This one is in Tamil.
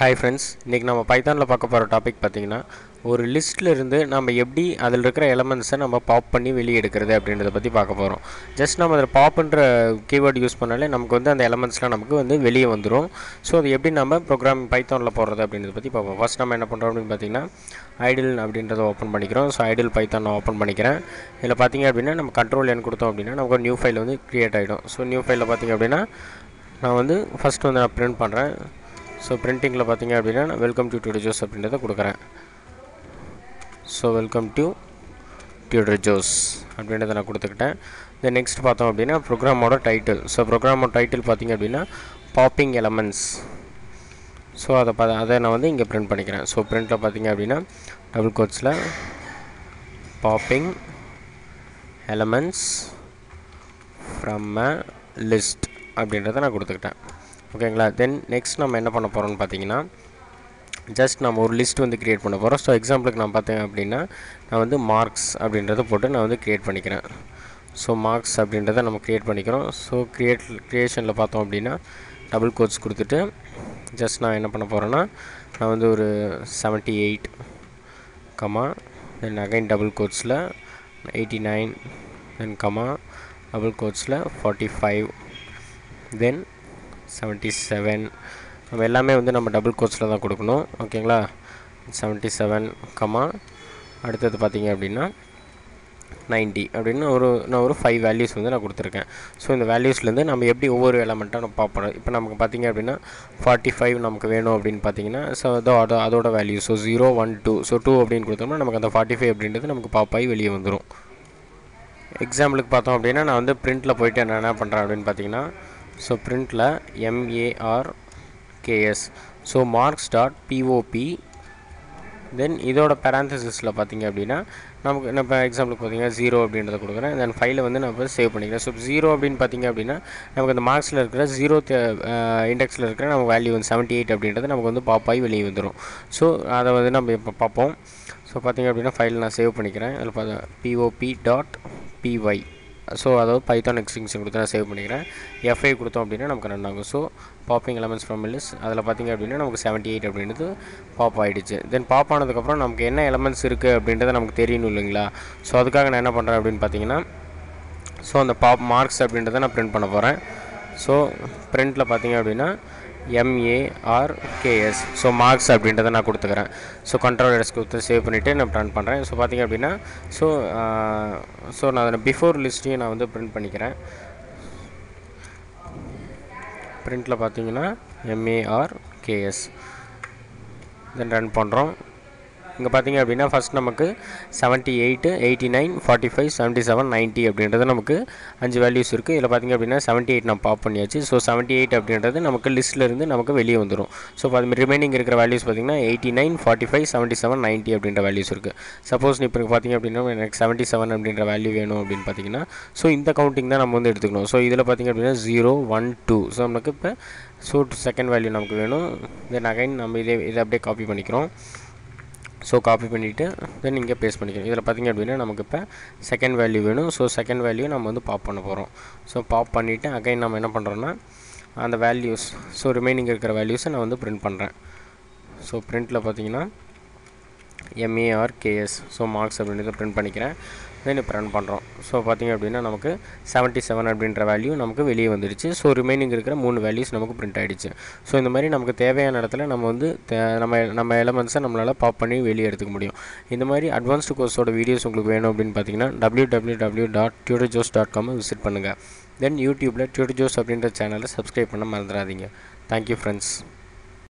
ஹாய் ஃப்ரெண்ட்ஸ் இன்றைக்கி நம்ம பைத்தானில் பார்க்க போகிற டாபிக் பார்த்தீங்கன்னா ஒரு லிஸ்ட்டில் இருந்து நம்ம எப்படி அதில் இருக்கிற எலமெண்ட்ஸை நம்ம பாப் பண்ணி வெளியே எடுக்கிறது அப்படின்றத பற்றி பார்க்க போகிறோம் ஜஸ்ட் நம்ம அதில் பாப்புன்ற கீவேர்டு யூஸ் பண்ணாலே நமக்கு வந்து அந்த எலமெண்ட்ஸ்லாம் நமக்கு வந்து வெளியே வந்துடும் ஸோ அது எப்படி நம்ம ப்ரோக்ராம் பைத்தானில் போடுறது அப்படின்றத பற்றி பார்ப்போம் ஃபஸ்ட் நம்ம என்ன பண்ணுறோம் அப்படின்னு பார்த்தீங்கன்னா ஐடில் அப்படின்றத ஓப்பன் பண்ணிக்கிறோம் ஸோ ஐடில் பைத்தான் நான் ஓப்பன் பண்ணிக்கிறேன் இதில் பார்த்தீங்க அப்படின்னா நம்ம கண்ட்ரோல் என் கொடுத்தோம் அப்படின்னா நமக்கு ஒரு நியூ ஃபைல் வந்து க்ரியேட் ஆகிடும் ஸோ நியூ ஃபைலில் பார்த்தீங்க அப்படின்னா நான் வந்து ஃபஸ்ட்டு வந்து நான் பிரிண்ட் பண்ணுறேன் ஸோ பிரிண்டிங்கில் பார்த்தீங்க அப்படின்னா நான் வெல்கம் டு டியூடர் ஜோஸ் அப்படின்றத கொடுக்குறேன் so welcome to Tutor Joes அப்படின்றத நான் கொடுத்துக்கிட்டேன் தென் நெக்ஸ்ட் பார்த்தோம் அப்படின்னா ப்ரோக்ராமோட டைட்டில் ஸோ ப்ரோக்ராமோட டைட்டில் பார்த்தீங்க அப்படின்னா பாப்பிங் எலமெண்ட்ஸ் ஸோ அதை பா அதை நான் வந்து இங்கே பிரிண்ட் பண்ணிக்கிறேன் ஸோ பிரிண்ட்டில் பார்த்தீங்க அப்படின்னா டபுள் கோட்ஸில் popping elements from a list அப்படின்றத நான் கொடுத்துக்கிட்டேன் ஓகேங்களா தென் நெக்ஸ்ட் நம்ம என்ன பண்ண போகிறோம்னு பார்த்தீங்கன்னா ஜஸ்ட் நம்ம ஒரு லிஸ்ட் வந்து க்ரியேட் பண்ண போகிறோம் ஸோ எக்ஸாம்பிளுக்கு நான் பார்த்தேன் அப்படின்னா நான் வந்து மார்க்ஸ் அப்படின்றத போட்டு நான் வந்து க்ரியேட் பண்ணிக்கிறேன் ஸோ மார்க்ஸ் அப்படின்றத நம்ம க்ரியேட் பண்ணிக்கிறோம் ஸோ க்ரியேட் க்ரியேஷனில் பார்த்தோம் அப்படின்னா டபுள் கோட்ஸ் கொடுத்துட்டு ஜஸ்ட் நான் என்ன பண்ண போகிறேன்னா நான் வந்து ஒரு seventy eight comma then again double கோட்ஸில் eighty nine then comma double கோட்ஸில் forty five then seventy seven நம்ம எல்லாமே வந்து நம்ம டபுள் கோட்ஸில் தான் கொடுக்கணும் ஓகேங்களா செவன்ட்டி செவன் கமா அடுத்தது பார்த்தீங்க அப்படின்னா நைன்ட்டி அப்படின்னு ஒரு நான் ஒரு ஃபைவ் வேல்யூஸ் வந்து நான் கொடுத்துருக்கேன் ஸோ இந்த வேல்யூஸ்லேருந்து நம்ம எப்படி ஒவ்வொரு எலமெண்ட்டாக நம்ம பார்ப்போம் இப்போ நமக்கு பார்த்தீங்க அப்படின்னா ஃபார்ட்டி ஃபைவ் நமக்கு வேணும் அப்படின்னு பார்த்தீங்கன்னா ஸோ அதோ அதோ அதோட value so zero one two so two அப்படின்னு கொடுத்தோம்னா நமக்கு அந்த ஃபார்ட்டி ஃபைவ் அப்படின்றது நமக்கு பாப்பாகி வெளியே வந்துடும் எக்ஸாம்பிளுக்கு பார்த்தோம் அப்படின்னா நான் வந்து பிரிண்ட்டில் போயிட்டு நான் என்ன பண்ணுறேன் அப்படின்னு பார்த்தீங்கன்னா ஸோ பிரிண்ட்டில் M A R K S so marks dot P O P then இதோட பேராந்தசிஸில் பார்த்தீங்க அப்படின்னா நமக்கு நான் இப்போ எக்ஸாம்பிளுக்கு பார்த்தீங்கன்னா ஜீரோ அப்படின்றத கொடுக்குறேன் தென் ஃபைலை வந்து நான் இப்போ சேவ் பண்ணிக்கிறேன் ஸோ ஜீரோ அப்படின்னு பார்த்தீங்க அப்படின்னா நமக்கு அந்த மார்க்ஸில் இருக்கிற ஜீரோ இண்டெக்ஸில் இருக்கிற நம்ம வேல்யூ வந்து செவன்ட்டி எயிட் அப்படின்றது நமக்கு வந்து பாப்பாகி வெளியே வந்துடும் ஸோ அதை வந்து நம்ம இப்போ பார்ப்போம் ஸோ பார்த்தீங்க அப்படின்னா ஃபைல் நான் சேவ் பண்ணிக்கிறேன் அதில் பார்த்தா பிஓபி டாட் பிஒய் ஸோ அதாவது பைத்தான் எக்ஸ்டிங்ஷன் கொடுத்து நான் சேவ் பண்ணிக்கிறேன் எஃப்ஐ கொடுத்தோம் அப்படின்னா நமக்கு ரன் ஆகும் so popping elements from list அதில் பார்த்திங்க அப்படின்னா நமக்கு செவன்ட்டி எயிட் அப்படின்றது பாப் ஆகிடுச்சு தென் பாப் ஆனதுக்கப்புறம் நமக்கு என்ன எலமெண்ட்ஸ் இருக்குது அப்படின்றத நமக்கு தெரியணும் இல்லைங்களா ஸோ அதுக்காக நான் என்ன பண்ணுறேன் அப்படின்னு பார்த்தீங்கன்னா ஸோ அந்த பாப் மார்க்ஸ் அப்படின்றத நான் பிரிண்ட் பண்ண போகிறேன் ஸோ பிரிண்ட்டில் பார்த்தீங்க அப்படின்னா எம்ஏஆர்கேஎஸ் ஸோ மார்க்ஸ் அப்படின்றத நான் கொடுத்துக்கிறேன் ஸோ கண்ட்ரோல் எடஸ் கொடுத்து சேவ் பண்ணிவிட்டு நான் ரன் பண்ணுறேன் ஸோ பார்த்திங்க அப்படின்னா ஸோ ஸோ நான் அதில் பிஃபோர் லிஸ்ட்டையும் நான் வந்து பிரிண்ட் பண்ணிக்கிறேன் பிரிண்ட்டில் பார்த்தீங்கன்னா எம்ஏஆர்கேஎஸ் தென் ரன் பண்ணுறோம் இங்கே பார்த்தீங்க அப்படின்னா ஃபஸ்ட் நமக்கு seventy eight eighty nine forty five seventy seven ninety அப்படின்றது நமக்கு அஞ்சு வேல்யூஸ் இருக்குது இதில் பார்த்திங்க அப்படின்னா செவன்ட்டி எயிட் நம்ம பாப் பண்ணியாச்சு ஸோ செவன்ட்டி எயிட் அப்படின்றது நமக்கு லிஸ்ட்டில் இருந்து நமக்கு வெளியே வந்துடும் ஸோ அது ரிமைனிங் இருக்கிற வேல்யூஸ் பார்த்திங்கன்னா eighty nine forty five seventy seven ninety அப்படின்ற வேல்யூஸ் இருக்குது சப்போஸ் இப்போ பார்த்திங்க அப்படின்னா எனக்கு செவன்ட்டி செவன் அப்படின்ற வேல்யூ வேணும் அப்படின்னு பார்த்தீங்கன்னா ஸோ இந்த கவுண்டிங் தான் நம்ம வந்து எடுத்துக்கணும் ஸோ இதில் பார்த்திங்க அப்படின்னா ஜீரோ ஒன் டூ ஸோ நமக்கு இப்போ ஸோ செகண்ட் வேல்யூ நமக்கு வேணும் தென் அகைன் நம்ம இதே இதை அப்படியே காப்பி பண்ணிக்கிறோம் ஸோ காப்பி பண்ணிவிட்டு தென் இங்கே பேஸ்ட் பண்ணிக்கிறோம் இதில் பார்த்திங்க அப்படின்னா நமக்கு இப்போ செகண்ட் வேல்யூ வேணும் ஸோ செகண்ட் வேல்யூ நம்ம வந்து பாப் பண்ண போகிறோம் ஸோ பாப் பண்ணிவிட்டு அகைன் நம்ம என்ன பண்ணுறோன்னா அந்த வேல்யூஸ் ஸோ ரிமைனிங் இருக்கிற வேல்யூஸை நான் வந்து பிரிண்ட் பண்ணுறேன் ஸோ பிரிண்ட்டில் பார்த்தீங்கன்னா எம்ஏஆர்கேஎஸ் ஸோ மார்க்ஸ் அப்படின்றத பிரிண்ட் பண்ணிக்கிறேன் தென் இப்போ ரன் பண்ணுறோம் ஸோ பார்த்திங்க அப்படின்னா நமக்கு செவன்ட்டி செவன் அப்படின்ற வேல்யூ நமக்கு வெளியே வந்துடுச்சு ஸோ ரிமைனிங் இருக்கிற மூணு வேல்யூஸ் நமக்கு பிரிண்ட் ஆகிடுச்சு ஸோ இந்த மாதிரி நமக்கு தேவையான இடத்துல நம்ம வந்து நம்ம நம்ம எலமெண்ட்ஸை நம்மளால் பாப் பண்ணி வெளியே எடுத்துக்க முடியும் இந்த மாதிரி அட்வான்ஸ்டு கோர்ஸோட வீடியோஸ் உங்களுக்கு வேணும் அப்படின்னு பார்த்தீங்கன்னா W W W dot Tutor Joes dot காமை விசிட் பண்ணுங்கள் தென் யூடியூப்பில் டியூட்டர் ஜோஸ் அப்படின்ற சேனலை சப்ஸ்கிரைப் பண்ண மறந்துடாதீங்க தேங்க்யூ ஃப்ரெண்ட்ஸ்